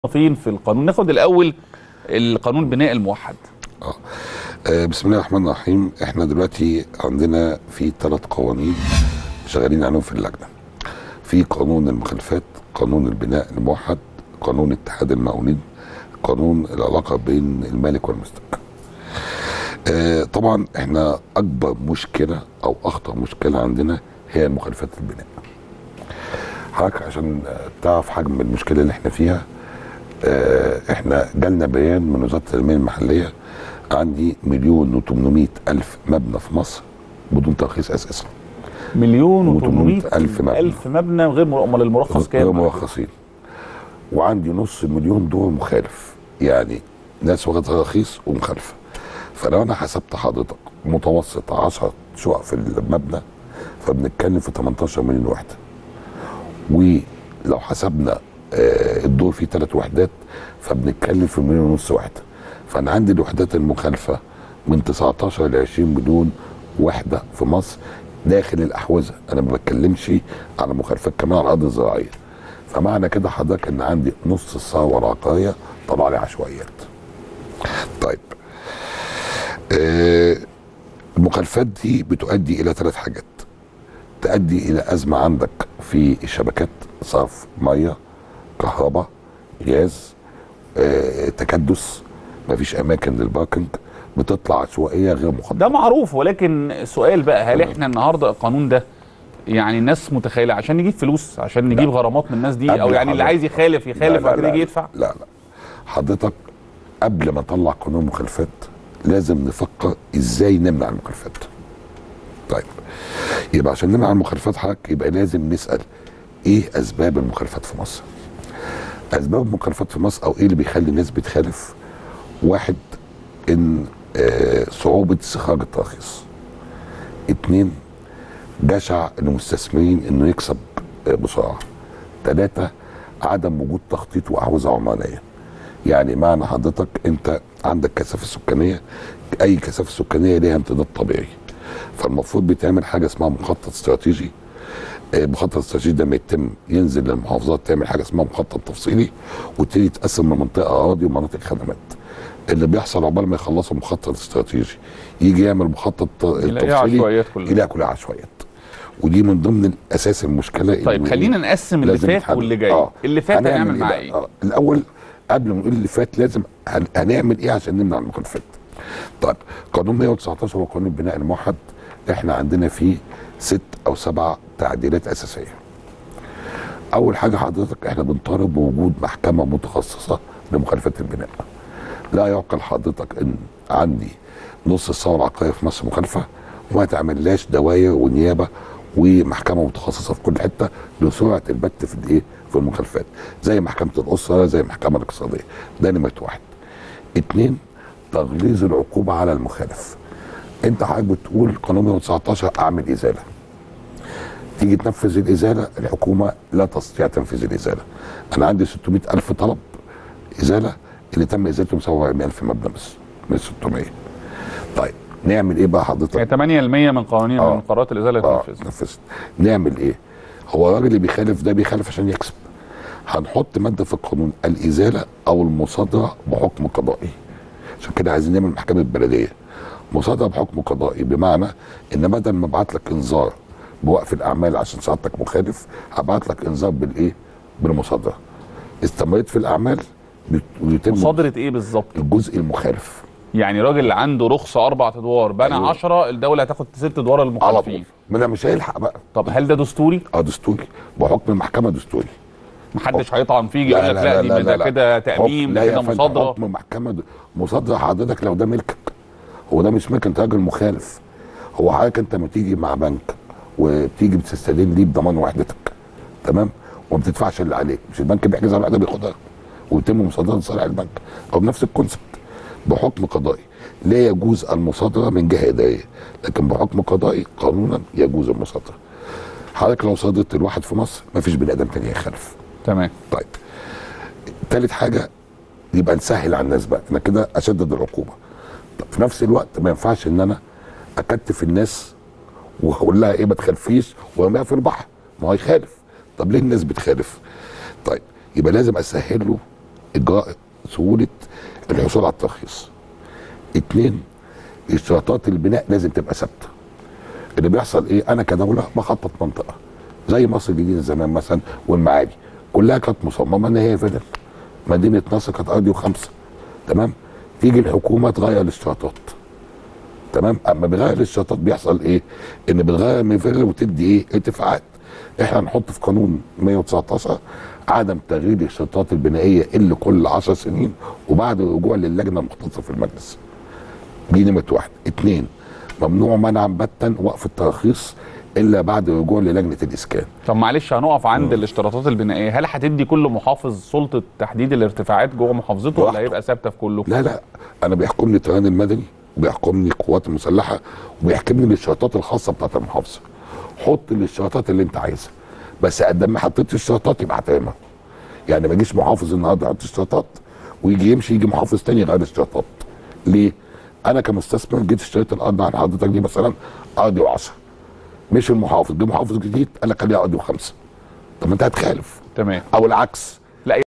فين في القانون ناخد الاول القانون بناء الموحد اه آه، بسم الله الرحمن الرحيم احنا دلوقتي عندنا في ثلاث قوانين شغالين عليهم في اللجنه في قانون المخالفات قانون البناء الموحد قانون اتحاد المقاولين قانون العلاقه بين المالك والمستاجر آه، طبعا احنا اكبر مشكله او اخطر مشكله عندنا هي مخالفات البناء حضرتك عشان آه، تعرف حجم المشكله اللي احنا فيها آه، احنا جالنا بيان من وزاره التنميه المحليه عندي مليون و800 الف مبنى في مصر بدون ترخيص اساسا مليون و800 و800 ألف مبنى. الف مبنى غير مر- امال المرخص غير كام مرخصين وعندي نص مليون دول مخالف يعني ناس واخده تراخيص ومخالفه فلو انا حسبت حضرتك متوسط 10 شقق في المبنى فبنتكلم في 18 مليون وحده ولو حسبنا آه، الدور فيه ثلاث وحدات فبنتكلم في مليون ونص وحده فانا عندي الوحدات المخالفه من 19 ل 20 مليون وحده في مصر داخل الاحوزه انا ما بتكلمش على مخالفات كمان على الارض الزراعيه فمعنى كده حضرتك ان عندي نص الثروه العقاريه طلع لي عشوائيات طيب آه المخالفات دي بتؤدي الى ثلاث حاجات تؤدي الى ازمه عندك في الشبكات صرف ميه كهرباء غاز آه، تكدس مفيش اماكن للباركنج بتطلع عشوائيه غير مخططه ده معروف ولكن السؤال بقى هل احنا النهارده القانون ده يعني الناس متخيله عشان نجيب فلوس عشان نجيب غرامات من الناس دي قبل او يعني اللي حضرتك. عايز يخالف لا، يخالف لا، وبعد كده لا، يجي يدفع لا لا حضرتك قبل ما نطلع قانون مخالفات لازم نفكر ازاي نمنع المخالفات طيب يبقى عشان نمنع المخالفات حضرتك يبقى لازم نسال ايه اسباب المخالفات في مصر اسباب المخالفات في مصر او ايه اللي بيخلي الناس بتخالف واحد ان آه صعوبه استخراج التراخيص اتنين جشع المستثمرين انه يكسب آه، بسرعه ثلاثه عدم وجود تخطيط واحوزه عمرانيه يعني معنى حضرتك انت عندك كثافه سكانيه اي كثافه سكانيه ليها امتداد طبيعي فالمفروض بيتعمل حاجه اسمها مخطط استراتيجي آه، مخطط استراتيجي ده ما يتم ينزل للمحافظات تعمل حاجه اسمها مخطط تفصيلي وتبتدي تقسم من منطقه اراضي ومناطق خدمات اللي بيحصل عقبال ما يخلصوا مخطط استراتيجي يجي يعمل مخطط يلاقيها التفصيلي عشوائيات كلها. يلاقي كلها عشوائيات ودي من ضمن اساس المشكله طيب إنه خلينا نقسم اللي لازم فات يتحل. واللي جاي آه. اللي فات هنعمل هنعمل معاه بقى؟ ايه آه. الاول قبل ما نقول اللي فات لازم هن... هنعمل ايه عشان نمنع المخالفات طيب قانون 119 هو قانون البناء الموحد احنا عندنا فيه ست او سبع تعديلات اساسيه اول حاجه حضرتك احنا بنطالب بوجود محكمه متخصصه لمخالفات البناء لا يعقل حضرتك ان عندي نص الثوره العقاريه في مصر مخالفه وما تعملهاش دواير ونيابه ومحكمه متخصصه في كل حته لسرعه البت في الايه في المخالفات زي محكمه الاسره زي المحكمه الاقتصاديه ده نمره واحد اتنين تغليظ العقوبه على المخالف انت حضرتك بتقول قانون 119 اعمل ازاله تيجي تنفذ الازاله الحكومه لا تستطيع تنفيذ الازاله انا عندي 600 الف طلب ازاله اللي تم ازالتهم 47 الف مبنى بس من 600 طيب نعمل ايه بقى حضرتك يعني 8% من قوانين آه. من قرارات الازاله اه تنفذ نفذت نعمل ايه هو الراجل اللي بيخالف ده بيخالف عشان يكسب هنحط ماده في القانون الازاله او المصادره بحكم قضائي عشان كده عايزين نعمل محكمه بلديه مصادره بحكم قضائي بمعنى ان بدل ما ابعت لك انذار بوقف الاعمال عشان سعادتك مخالف هبعت لك انذار بالايه بالمصادره استمريت في الاعمال بت- ويتم مصادره ايه بالظبط الجزء المخالف يعني راجل عنده رخصه اربع ادوار بنى أيوة. 10 الدوله هتاخد ست ادوار على طول المخالفين ما انا مش هيلحق بقى طب هل ده دستوري؟ اه دستوري بحكم المحكمه دستوري محدش هيطعن فيه يقول لك لا, دي ده كده تأميم حكم- ده لا يا كده فندم، مصادرة حكم محكمة د- مصادرة حضرتك لو ده ملكك هو ده مش ملك انت راجل مخالف هو حضرتك انت لما تيجي مع بنك وتيجي بتستدين ليه بضمان وحدتك تمام وما بتدفعش اللي عليك مش البنك بيحجز على الوحده بياخدها ويتم مصادرة صالح البنك او بنفس الكونسبت بحكم قضائي لا يجوز المصادرة من جهة إدارية لكن بحكم قضائي قانونا يجوز المصادرة حضرتك لو صادرت الواحد في مصر مفيش بني ادم تاني يخالف تمام طيب تالت حاجه يبقى نسهل على الناس بقى انا كده اشدد العقوبه طب في نفس الوقت ما ينفعش ان انا اكتف الناس واقول لها ايه ما تخالفيش وارميها في البحر ما هو يخالف طب ليه الناس بتخالف طيب يبقى لازم اسهل له اجراء سهوله الحصول على الترخيص اتنين اشتراطات البناء لازم تبقى ثابته اللي بيحصل ايه انا كدوله بخطط منطقه زي مصر الجديده زمان مثلا والمعادي كلها كانت مصممه ان هي فيلل مدينه نصر كانت ارضي وخمسه تمام تيجي الحكومه تغير الاشتراطات تمام اما بيغير الاشتراطات بيحصل ايه ان بتغير من فيلل وتدي ايه ارتفاعات احنا هنحط في قانون 119 عدم تغيير الاشتراطات البنائيه الا كل 10 سنين وبعد الرجوع للجنه المختصه في المجلس دي نمره واحد اثنين ممنوع منعا باتا وقف التراخيص الا بعد الرجوع للجنه الاسكان طب معلش هنقف عند الاشتراطات البنائيه هل هتدي كل محافظ سلطه تحديد الارتفاعات جوه محافظته ولا براحته. هيبقى ثابته في كله لا لا انا بيحكمني الطيران المدني وبيحكمني القوات المسلحه وبيحكمني الاشتراطات الخاصه بتاعت المحافظه حط الاشتراطات اللي انت عايزها بس قد ما حطيت الاشتراطات يبقى هتعمل يعني ما يجيش محافظ النهارده يحط اشتراطات ويجي يمشي يجي محافظ تاني يغير الاشتراطات ليه؟ انا كمستثمر جيت اشتريت الارض عن حضرتك دي مثلا ارضي وعشرة مش المحافظ جه محافظ جديد قال لك خليها ارضي وخمسه طب ما انت هتخالف تمام او العكس